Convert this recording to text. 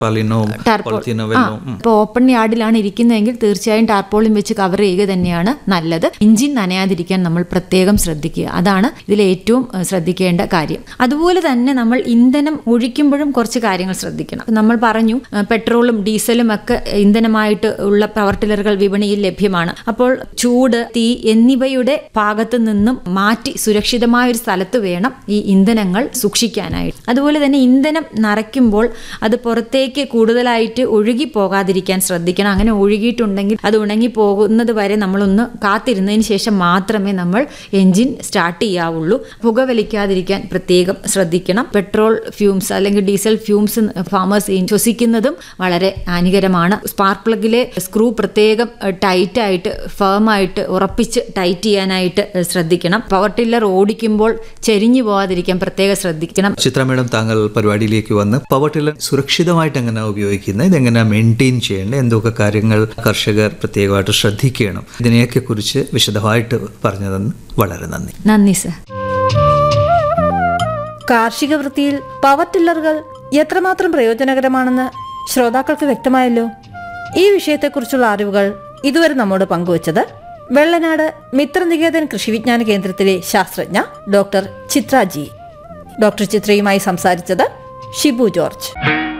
ടാർപ്പാലിനോ ടാർപോൾ പോളിത്തീനോ ആ വെല്ലോ ഉം. ഇപ്പോൾ ഓപ്പൺ യാർഡിലാണ് ഇരിക്കുന്നതെങ്കിൽ തീർച്ചയായും ടാർപോളിൻ വെച്ച് കവർ ചെയ്യുക തന്നെയാണ് നല്ലത് എഞ്ചിൻ നനയാതിരിക്കാൻ നമ്മൾ പ്രത്യേകം ശ്രദ്ധിക്കുക അതാണ് ഇതിൽ ഏറ്റവും ഏഹ്, ശ്രദ്ധിക്കേണ്ട കാര്യം അതുപോലെ തന്നെ നമ്മൾ ഇന്ധനം ഒഴിക്കുമ്പോഴും കുറച്ച് കാര്യങ്ങൾ ശ്രദ്ധിക്കണം നമ്മൾ പറഞ്ഞു ഏഹ്, പെട്രോളും ഡീസലും ഒക്കെ ഇന്ധനമായിട്ട് ഉള്ള പവർ ടില്ലറുകൾ വിപണിയിൽ ലഭ്യമാണ് അപ്പോൾ ചൂട് തീ എന്നിവയുടെ ഭാഗത്തു നിന്നും മാറ്റി സുരക്ഷിതമായ ഒരു സ്ഥലത്ത് വേണം ഈ ഇന്ധനങ്ങൾ സൂക്ഷിക്കാനായിട്ട് അതുപോലെ തന്നെ ഇന്ധനം നിറയ്ക്കുമ്പോൾ അത് പുറത്തേക്ക് കൂടുതലായിട്ട് ഒഴുകി പോകാതിരിക്കാൻ ശ്രദ്ധിക്കണം അങ്ങനെ ഒഴുകിയിട്ടുണ്ടെങ്കിൽ അത് ഉണങ്ങി പോകുന്നത് വരെ നമ്മളൊന്ന് കാത്തിരുന്നതിന് ശേഷം മാത്രമേ നമ്മൾ എൻജിൻ സ്റ്റാർട്ട് ചെയ്യാവുള്ളൂ പുകവലിക്കാതിരിക്കാൻ പ്രത്യേകം ശ്രദ്ധിക്കണം പെട്രോൾ ഫ്യൂംസ് അല്ലെങ്കിൽ ഡീസൽ ഫ്യൂംസ് ഫാമേഴ്സ് ശ്വസിക്കുന്നതും വളരെ ഹാനികരമാണ് സ്പാർക്ക് പ്ലഗിലെ സ്ക്രൂ പ്രത്യേകം ടൈറ്റ് ആയിട്ട് ഫേമായിട്ട് ഉറപ്പിച്ച് ടൈറ്റ് ചെയ്യാനായിട്ട് ശ്രദ്ധിക്കണം പവർ ടില്ലർ ഓടിക്കുമ്പോൾ ചെരിഞ്ഞു പോകാതിരിക്കാൻ പ്രത്യേകം ശ്രദ്ധിക്കണം ചിത്ര മേഡം താങ്കൾ പരിപാടിയിലേക്ക് വന്ന് പവർ ടില്ലർ സുരക്ഷിതമായിട്ട് എങ്ങനെ ഉപയോഗിക്കുന്നത് ഇതെങ്ങനെ മെയിൻറ്റെയിൻ ചെയ്യേണ്ടത് എന്തൊക്കെ കാര്യങ്ങൾ കർഷകർ പ്രത്യേകമായിട്ട് ശ്രദ്ധിക്കണം ഇതിനെയൊക്കെ കുറിച്ച് വിശദമായിട്ട് പറഞ്ഞതെന്ന് വളരെ നന്ദി നന്ദി സർ കാർഷിക വൃത്തിയിൽ പവർ ടില്ലറുകൾ എത്രമാത്രം പ്രയോജനകരമാണെന്ന് ശ്രോതാക്കൾക്ക് വ്യക്തമായല്ലോ ഈ വിഷയത്തെക്കുറിച്ചുള്ള അറിവുകൾ ഇതുവരെ നമ്മോട് പങ്കുവച്ചത് വെള്ളനാട് മിത്രനികേതൻ കൃഷിവിജ്ഞാന കേന്ദ്രത്തിലെ ശാസ്ത്രജ്ഞ ഡോക്ടർ ചിത്ര ജി ഡോക്ടർ ചിത്രയുമായി സംസാരിച്ചത് ഷിബു ജോർജ്